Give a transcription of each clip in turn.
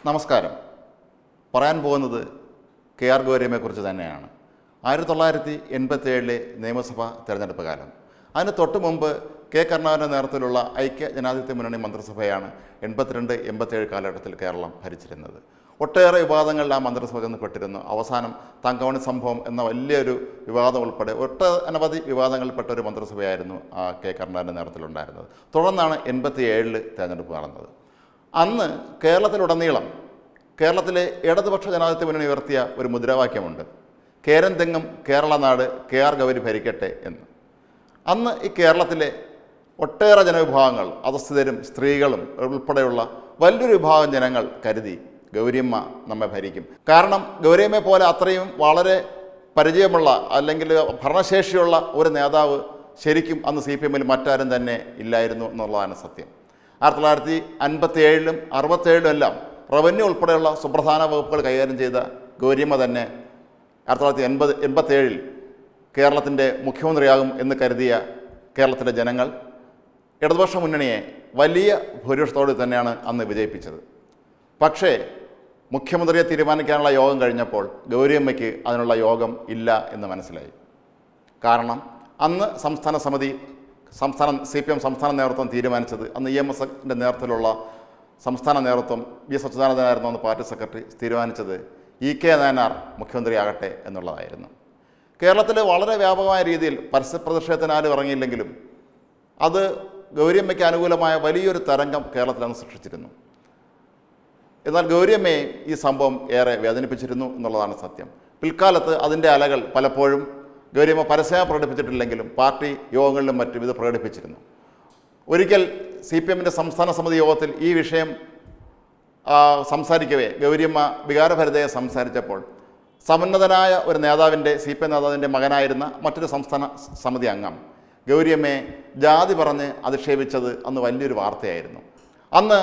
നമസ്കാരം പറയാൻ പോകുന്നത് കെ ആർ ഗൗരിയമ്മയെക്കുറിച്ച് തന്നെയാണ് ആയിരത്തി തൊള്ളായിരത്തി എൺപത്തി ഏഴിലെ നിയമസഭാ തെരഞ്ഞെടുപ്പ് കാലം അതിന് തൊട്ട് മുമ്പ് കെ കരുണാകരൻ്റെ നേതൃത്വത്തിലുള്ള ഐക്യ ജനാധിപത്യ മുന്നണി മന്ത്രിസഭയാണ് എൺപത്തിരണ്ട് എൺപത്തേഴ് കാലഘട്ടത്തിൽ കേരളം ഭരിച്ചിരുന്നത് ഒട്ടേറെ വിവാദങ്ങളിൽ ആ മന്ത്രിസഭ ചെന്നപ്പെട്ടിരുന്നു അവസാനം തങ്കമണി സംഭവം എന്ന വലിയൊരു വിവാദം ഉൾപ്പെടെ ഒട്ട അനവധി വിവാദങ്ങളിൽപ്പെട്ട ഒരു മന്ത്രിസഭയായിരുന്നു ആ കെ കരുണാകരൻ്റെ നേതൃത്വത്തിലുണ്ടായിരുന്നത് തുടർന്നാണ് എൺപത്തി ഏഴിൽ തെരഞ്ഞെടുപ്പ് നടന്നത് അന്ന് കേരളത്തിലുടനീളം കേരളത്തിലെ ഇടതുപക്ഷ ജനാധിപത്യ മുന്നണി ഉയർത്തിയ ഒരു മുദ്രാവാക്യമുണ്ട് കേരൻ തെങ്ങും കേരള നാട് കെ ആർ ഗൗരി ഭരിക്കട്ടെ എന്ന് അന്ന് ഈ കേരളത്തിലെ ഒട്ടേറെ ജനവിഭാഗങ്ങൾ അധസ്ഥിതരും സ്ത്രീകളും ഉൾപ്പെടെയുള്ള വലിയൊരു വിഭാഗം ജനങ്ങൾ കരുതി ഗൗരിയമ്മ നമ്മെ ഭരിക്കും കാരണം ഗൗരിയമ്മയെ പോലെ അത്രയും വളരെ പരിചയമുള്ള അല്ലെങ്കിൽ ഭരണശേഷിയുള്ള ഒരു നേതാവ് ശരിക്കും അന്ന് സി പി എമ്മിൽ മറ്റാരും തന്നെ ഇല്ലായിരുന്നു എന്നുള്ളതാണ് സത്യം ആയിരത്തി തൊള്ളായിരത്തി അൻപത്തി ഏഴിലും അറുപത്തേഴിലും എല്ലാം റവന്യൂ ഉൾപ്പെടെയുള്ള സുപ്രധാന വകുപ്പുകൾ കൈകാര്യം ചെയ്ത ഗൗരിയമ്മ തന്നെ ആയിരത്തി തൊള്ളായിരത്തി എൺപത് എൺപത്തേഴിൽ കേരളത്തിൻ്റെ മുഖ്യമന്ത്രിയാകും എന്ന് കരുതിയ കേരളത്തിലെ ജനങ്ങൾ ഇടതുപക്ഷ മുന്നണിയെ വലിയ ഭൂരിപക്ഷത്തോടെ തന്നെയാണ് അന്ന് വിജയിപ്പിച്ചത് പക്ഷേ മുഖ്യമന്ത്രിയെ തീരുമാനിക്കാനുള്ള യോഗം കഴിഞ്ഞപ്പോൾ ഗൗരിയമ്മയ്ക്ക് അതിനുള്ള യോഗം ഇല്ല എന്ന് മനസ്സിലായി കാരണം അന്ന് സംസ്ഥാന സമിതി സംസ്ഥാന സി പി എം സംസ്ഥാന നേതൃത്വം തീരുമാനിച്ചത് അന്ന് ഇ എം എസിൻ്റെ നേതൃത്വത്തിലുള്ള സംസ്ഥാന നേതൃത്വം വി എസ് അച്യുതാനന്ദനായിരുന്നു അന്ന് പാർട്ടി സെക്രട്ടറി തീരുമാനിച്ചത് ഇ കെ നയനാർ മുഖ്യമന്ത്രിയാകട്ടെ എന്നുള്ളതായിരുന്നു കേരളത്തിൽ വളരെ വ്യാപകമായ രീതിയിൽ പരസ്യ പ്രതിഷേധത്തിന് ആരും ഇറങ്ങിയില്ലെങ്കിലും അത് ഗൗരിയമ്മയ്ക്ക് അനുകൂലമായ വലിയൊരു തരംഗം കേരളത്തിൽ അന്ന് സൃഷ്ടിച്ചിരുന്നു എന്നാൽ ഗൗരിയമ്മയെ ഈ സംഭവം ഏറെ വേദനിപ്പിച്ചിരുന്നു എന്നുള്ളതാണ് സത്യം പിൽക്കാലത്ത് അതിൻ്റെ അലകൾ പലപ്പോഴും ഗൗരിയമ്മ പരസ്യമായി പ്രകടിപ്പിച്ചിട്ടില്ലെങ്കിലും പാർട്ടി യോഗങ്ങളിലും മറ്റും ഇത് പ്രകടിപ്പിച്ചിരുന്നു ഒരിക്കൽ സി പി എമ്മിൻ്റെ സംസ്ഥാന സമിതി യോഗത്തിൽ ഈ വിഷയം ആ, സംസാരിക്കവേ ഗൗരിയമ്മ വികാരഭരിതയെ സംസാരിച്ചപ്പോൾ സമുന്നതനായ ഒരു നേതാവിൻ്റെ സി പി എം നേതാവിൻ്റെ മകനായിരുന്ന മറ്റൊരു സംസ്ഥാന സ- സമിതി അംഗം ഗൗരിയമ്മയെ ജാതി പറഞ്ഞ് അധിക്ഷേപിച്ചത് അന്ന് വലിയൊരു വാർത്തയായിരുന്നു അന്ന്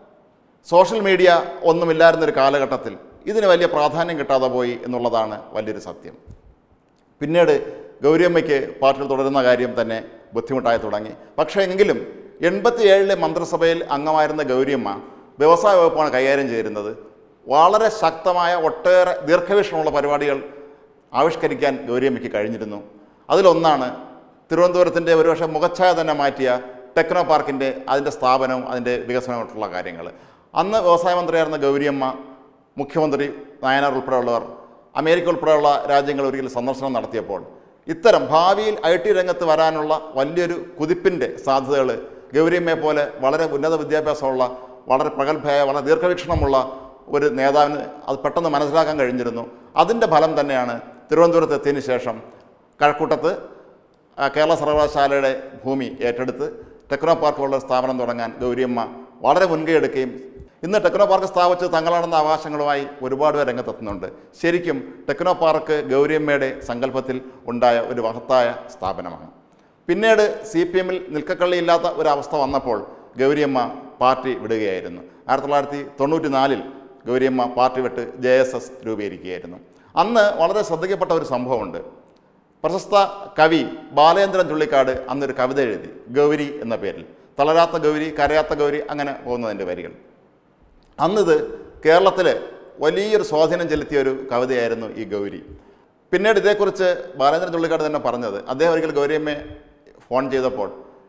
സോഷ്യൽ മീഡിയ ഒന്നുമില്ലായിരുന്നൊരു കാലഘട്ടത്തിൽ ഇതിന് വലിയ പ്രാധാന്യം കിട്ടാതെ പോയി എന്നുള്ളതാണ് വലിയൊരു സത്യം പിന്നീട് ഗൗരിയമ്മയ്ക്ക് പാർട്ടിയിൽ തുടരുന്ന കാര്യം തന്നെ ബുദ്ധിമുട്ടായി തുടങ്ങി പക്ഷേ എങ്കിലും എൺപത്തി ഏഴിലെ മന്ത്രിസഭയിൽ അംഗമായിരുന്ന ഗൗരിയമ്മ വ്യവസായ വകുപ്പാണ് കൈകാര്യം ചെയ്തിരുന്നത് വളരെ ശക്തമായ ഒട്ടേറെ ദീർഘവീക്ഷണമുള്ള പരിപാടികൾ ആവിഷ്കരിക്കാൻ ഗൗരിയമ്മയ്ക്ക് കഴിഞ്ഞിരുന്നു അതിലൊന്നാണ് തിരുവനന്തപുരത്തിൻ്റെ ഒരുപക്ഷെ മുഖച്ഛായ തന്നെ മാറ്റിയ ടെക്നോ പാർക്കിൻ്റെ അതിൻ്റെ സ്ഥാപനവും അതിൻ്റെ വികസനമായിട്ടുള്ള കാര്യങ്ങൾ അന്ന് വ്യവസായ മന്ത്രിയായിരുന്ന ഗൗരിയമ്മ മുഖ്യമന്ത്രി നായനാർ ഉൾപ്പെടെയുള്ളവർ അമേരിക്ക ഉൾപ്പെടെയുള്ള രാജ്യങ്ങൾ ഒരിക്കൽ സന്ദർശനം നടത്തിയപ്പോൾ ഇത്തരം ഭാവിയിൽ ഐ ടി രംഗത്ത് വരാനുള്ള വലിയൊരു കുതിപ്പിൻ്റെ സാധ്യതകൾ ഗൗരിയമ്മയെ പോലെ വളരെ ഉന്നത വിദ്യാഭ്യാസമുള്ള വളരെ പ്രഗത്ഭയായ വളരെ ദീർഘവീക്ഷണമുള്ള ഒരു നേതാവിന് അത് പെട്ടെന്ന് മനസ്സിലാക്കാൻ കഴിഞ്ഞിരുന്നു അതിൻ്റെ ഫലം തന്നെയാണ് തിരുവനന്തപുരത്ത് എത്തിയതിന് ശേഷം കഴക്കൂട്ടത്ത് ആ, കേരള സർവകലാശാലയുടെ ഭൂമി ഏറ്റെടുത്ത് ടെക്നോ പാർക്ക് പോലുള്ള സ്ഥാപനം തുടങ്ങാൻ ഗൗരിയമ്മ വളരെ മുൻകൈ എടുക്കുകയും ഇന്ന് ടെക്നോ പാർക്ക് സ്ഥാപിച്ച് തങ്ങളാണെന്ന അവകാശങ്ങളുമായി ഒരുപാട് പേർ രംഗത്തെത്തുന്നുണ്ട് ശരിക്കും ടെക്നോ പാർക്ക് ഗൗരിയമ്മയുടെ സങ്കല്പത്തിൽ ഉണ്ടായ ഒരു മഹത്തായ സ്ഥാപനമാണ് പിന്നീട് സി പി എമ്മിൽ നിൽക്കക്കള്ളിയില്ലാത്ത ഒരവസ്ഥ വന്നപ്പോൾ ഗൗരിയമ്മ പാർട്ടി വിടുകയായിരുന്നു ആയിരത്തി തൊള്ളായിരത്തി തൊണ്ണൂറ്റി നാലിൽ ഗൗരിയമ്മ പാർട്ടി വിട്ട് ജെ എസ് എസ് രൂപീകരിക്കുകയായിരുന്നു അന്ന് വളരെ ശ്രദ്ധിക്കപ്പെട്ട ഒരു സംഭവമുണ്ട് പ്രശസ്ത കവി ബാലേന്ദ്രൻ ചുള്ളിക്കാട് അന്നൊരു കവിത എഴുതി ഗൗരി എന്ന പേരിൽ തളരാത്ത ഗൗരി കരയാത്ത ഗൗരി അങ്ങനെ പോകുന്നതിൻ്റെ വരികൾ അന്നിത് കേരളത്തിൽ വലിയൊരു സ്വാധീനം ചെലുത്തിയ ഒരു കവിതയായിരുന്നു ഈ ഗൗരി പിന്നീട് ഇതേക്കുറിച്ച് ബാലേന്ദ്രൻ ചുള്ളിക്കാട് തന്നെ പറഞ്ഞത് അദ്ദേഹം ഒരിക്കൽ ഗൗരിയമ്മയെ ഫോൺ ചെയ്തപ്പോൾ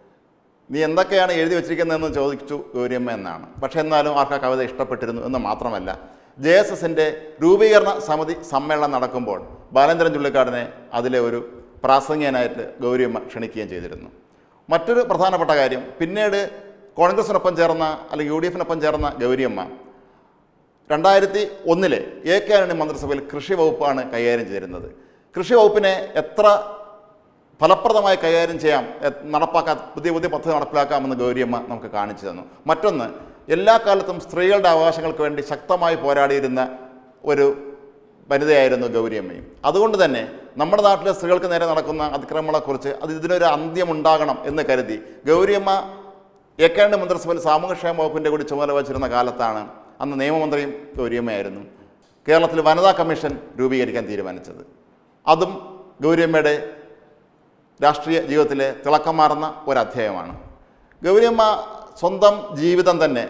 നീ എന്തൊക്കെയാണ് എഴുതി വെച്ചിരിക്കുന്നതെന്ന് ചോദിച്ചു ഗൗരിയമ്മ എന്നാണ് പക്ഷേ എന്നാലും ആർക്ക് ആ കവിത ഇഷ്ടപ്പെട്ടിരുന്നു എന്ന് മാത്രമല്ല ജെ എസ് എസിൻ്റെ രൂപീകരണ സമിതി സമ്മേളനം നടക്കുമ്പോൾ ബാലേന്ദ്രൻ ചുള്ളിക്കാടിനെ അതിലെ ഒരു പ്രാസംഗികനായിട്ട് ഗൗരിയമ്മ ക്ഷണിക്കുകയും ചെയ്തിരുന്നു മറ്റൊരു പ്രധാനപ്പെട്ട കാര്യം പിന്നീട് കോൺഗ്രസിനൊപ്പം ചേർന്ന അല്ലെങ്കിൽ യു ഡി എഫിനൊപ്പം ചേർന്ന ഗൗരിയമ്മ രണ്ടായിരത്തി ഒന്നിലെ എ കെ ആന്റണി മന്ത്രിസഭയിൽ കൃഷി വകുപ്പാണ് കൈകാര്യം ചെയ്തിരുന്നത് കൃഷി വകുപ്പിനെ എത്ര ഫലപ്രദമായി കൈകാര്യം ചെയ്യാം എ- നടപ്പാക്കാൻ പുതിയ പുതിയ പദ്ധതി നടപ്പിലാക്കാമെന്ന് ഗൗരിയമ്മ നമുക്ക് കാണിച്ചു തന്നു മറ്റൊന്ന് എല്ലാ കാലത്തും സ്ത്രീകളുടെ അവകാശങ്ങൾക്ക് വേണ്ടി ശക്തമായി പോരാടിയിരുന്ന ഒരു വനിതയായിരുന്നു ഗൗരിയമ്മയും അതുകൊണ്ട് തന്നെ നമ്മുടെ നാട്ടിലെ സ്ത്രീകൾക്ക് നേരെ നടക്കുന്ന അതിക്രമങ്ങളെക്കുറിച്ച് അത് ഇതിനൊരു അന്ത്യമുണ്ടാകണം എന്ന് കരുതി ഗൗരിയമ്മ ഏക്കാണ്ട് മന്ത്രിസഭയിൽ സാമൂഹ്യക്ഷേമ വകുപ്പിൻ്റെ കൂടി ചുമതല വച്ചിരുന്ന കാലത്താണ് അന്ന് നിയമമന്ത്രിയും ഗൗരിയമ്മയായിരുന്നു കേരളത്തിൽ വനിതാ കമ്മീഷൻ രൂപീകരിക്കാൻ തീരുമാനിച്ചത് അതും ഗൗരിയമ്മയുടെ രാഷ്ട്രീയ ജീവിതത്തിലെ തിളക്കം മാറുന്ന ഒരു അധ്യായമാണ് ഗൗരിയമ്മ സ്വന്തം ജീവിതം തന്നെ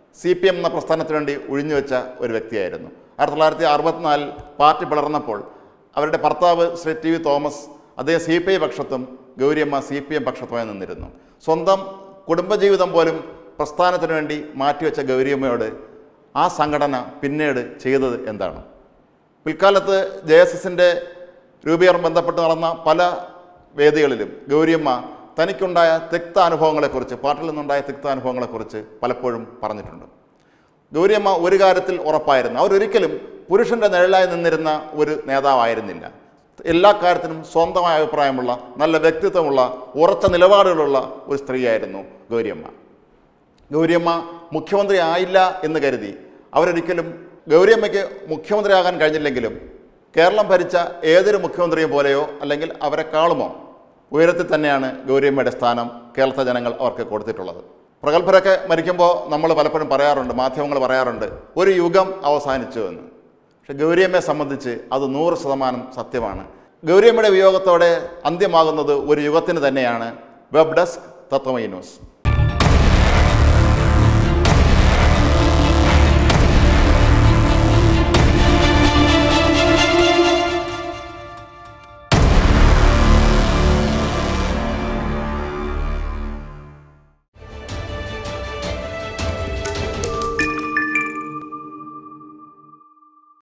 സി പി എം എന്ന പ്രസ്ഥാനത്തിന് വേണ്ടി ഒഴിഞ്ഞു വെച്ച ഒരു വ്യക്തിയായിരുന്നു ആയിരത്തി തൊള്ളായിരത്തി അറുപത്തിനാലിൽ പാർട്ടി പിളർന്നപ്പോൾ അവരുടെ ഭർത്താവ് ശ്രീ ടി വി തോമസ് അദ്ദേഹം സി പി ഐ പക്ഷത്തും ഗൗരിയമ്മ സി പി എം പക്ഷത്തുമായി നിന്നിരുന്നു സ്വന്തം കുടുംബജീവിതം പോലും പ്രസ്ഥാനത്തിന് വേണ്ടി മാറ്റിവെച്ച ഗൗരിയമ്മയോട് ആ സംഘടന പിന്നീട് ചെയ്തത് എന്താണ് പിൽക്കാലത്ത് ജെ എസ് എസിൻ്റെ രൂപീകരണം ബന്ധപ്പെട്ട് നടന്ന പല വേദികളിലും ഗൗരിയമ്മ തനിക്കുണ്ടായ തിക്ത അനുഭവങ്ങളെക്കുറിച്ച് പാർട്ടിയിൽ നിന്നുണ്ടായ തിക്ത അനുഭവങ്ങളെക്കുറിച്ച് പലപ്പോഴും പറഞ്ഞിട്ടുണ്ട് ഗൗരിയമ്മ ഒരു കാര്യത്തിൽ ഉറപ്പായിരുന്നു അവരൊരിക്കലും പുരുഷൻ്റെ നിഴലായി നിന്നിരുന്ന ഒരു നേതാവായിരുന്നില്ല എല്ലാ കാര്യത്തിനും സ്വന്തമായ അഭിപ്രായമുള്ള നല്ല വ്യക്തിത്വമുള്ള ഉറച്ച നിലപാടുകളുള്ള ഒരു സ്ത്രീയായിരുന്നു ഗൗരിയമ്മ ഗൗരിയമ്മ മുഖ്യമന്ത്രി ആയില്ല എന്ന് കരുതി അവരൊരിക്കലും ഗൗരിയമ്മയ്ക്ക് മുഖ്യമന്ത്രിയാകാൻ കഴിഞ്ഞില്ലെങ്കിലും കേരളം ഭരിച്ച ഏതൊരു മുഖ്യമന്ത്രിയും പോലെയോ അല്ലെങ്കിൽ അവരെക്കാളുമോ ഉയരത്തിൽ തന്നെയാണ് ഗൗരിയമ്മയുടെ സ്ഥാനം കേരളത്തെ ജനങ്ങൾ അവർക്ക് കൊടുത്തിട്ടുള്ളത് പ്രഗത്ഭരൊക്കെ മരിക്കുമ്പോൾ നമ്മൾ പലപ്പോഴും പറയാറുണ്ട് മാധ്യമങ്ങൾ പറയാറുണ്ട് ഒരു യുഗം അവസാനിച്ചു എന്ന് പക്ഷെ ഗൗരിയമ്മയെ സംബന്ധിച്ച് അത് നൂറ് ശതമാനം സത്യമാണ് ഗൗരിയമ്മയുടെ വിയോഗത്തോടെ അന്ത്യമാകുന്നത് ഒരു യുഗത്തിന് തന്നെയാണ് വെബ് ഡെസ്ക് തത്വമൈ ന്യൂസ്